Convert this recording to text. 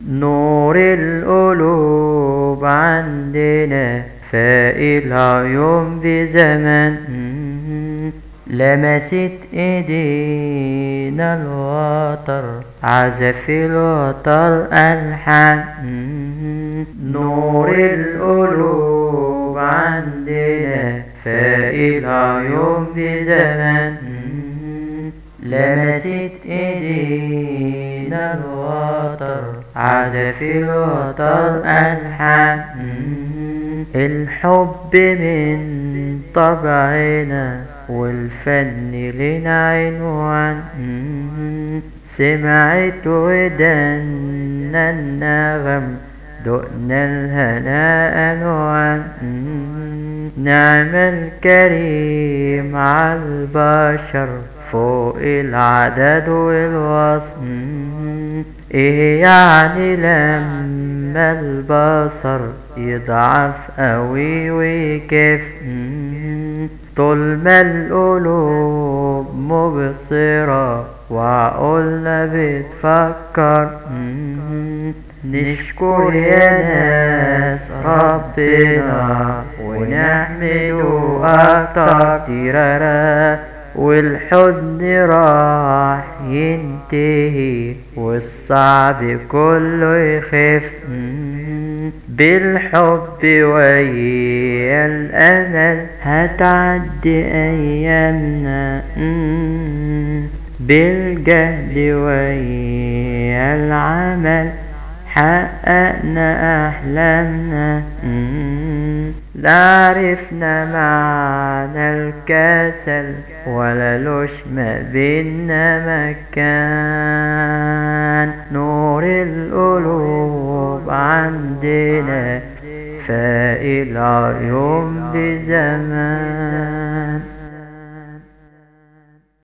نور القلوب عندنا فائل عيون بزمن لمست ايدينا الوتر عزف الوتر ألحان نور القلوب عندنا فائل عيون بزمن لمست ايدينا الوتر عزف الوتر ألحان الحب من طبعنا والفن لنا عنوان سمعت ودنا النغم دقنا الهناء ألوان نعم الكريم على البشر فوق العدد والوصف ايه يعني لما البصر يضعف قوي ويكف طول ما القلوب مبصرة وعقولنا بتفكر نشكر يا ناس ربنا ونحمده أكتر تيرارا والحزن راح ينتهي والصعب كله يخف بالحب ويا الأمل هتعدي أيامنا بالجهد ويا العمل حققنا أحلامنا لا عرفنا معنى الكسل ولا لوش ما بينا مكان نور القلوب عندنا فائل عيون بزمان